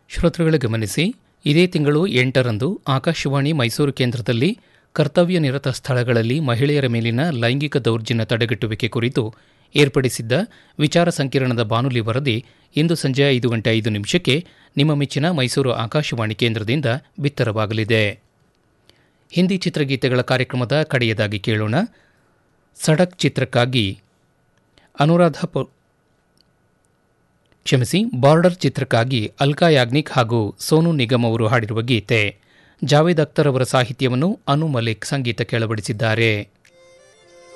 ಶ್ರೋತೃಗಳ ಗಮನಿಸಿ ಇದೇ ತಿಂಗಳು ಎಂಟರಂದು ಆಕಾಶವಾಣಿ ಮೈಸೂರು ಕೇಂದ್ರದಲ್ಲಿ ಕರ್ತವ್ಯ ನಿರತ ಸ್ಥಳಗಳಲ್ಲಿ ಮಹಿಳೆಯರ ಮೇಲಿನ ಲೈಂಗಿಕ ದೌರ್ಜನ್ಯ ತಡೆಗಟ್ಟುವಿಕೆ ಕುರಿತು ಏರ್ಪಡಿಸಿದ್ದ ವಿಚಾರ ಸಂಕಿರಣದ ಬಾನುಲಿ ವರದಿ ಇಂದು ಸಂಜೆ ಐದು ಗಂಟೆ ಐದು ನಿಮಿಷಕ್ಕೆ ನಿಮ್ಮ ಮೆಚ್ಚಿನ ಮೈಸೂರು ಆಕಾಶವಾಣಿ ಕೇಂದ್ರದಿಂದ ಬಿತ್ತರವಾಗಲಿದೆ ಹಿಂದಿ ಚಿತ್ರಗೀತೆಗಳ ಕಾರ್ಯಕ್ರಮದ ಕಡೆಯದಾಗಿ ಕೇಳೋಣ ಸಡಕ್ ಚಿತ್ರಕ್ಕಾಗಿ ಅನುರಾಧ ಪೊ ಕ್ಷಮಿಸಿ ಬಾರ್ಡರ್ ಚಿತ್ರಕ್ಕಾಗಿ ಅಲ್ಕಾ ಯಾಗ್ನಿಕ್ ಹಾಗೂ ಸೋನು ನಿಗಮ್ ಅವರು ಹಾಡಿರುವ ಗೀತೆ ಜಾವೇದ್ ಅಖ್ತರ್ ಅವರ ಸಾಹಿತ್ಯವನ್ನು ಅನು ಮಲಿಕ್ ಸಂಗೀತ ಕೆಳಬಡಿಸಿದ್ದಾರೆ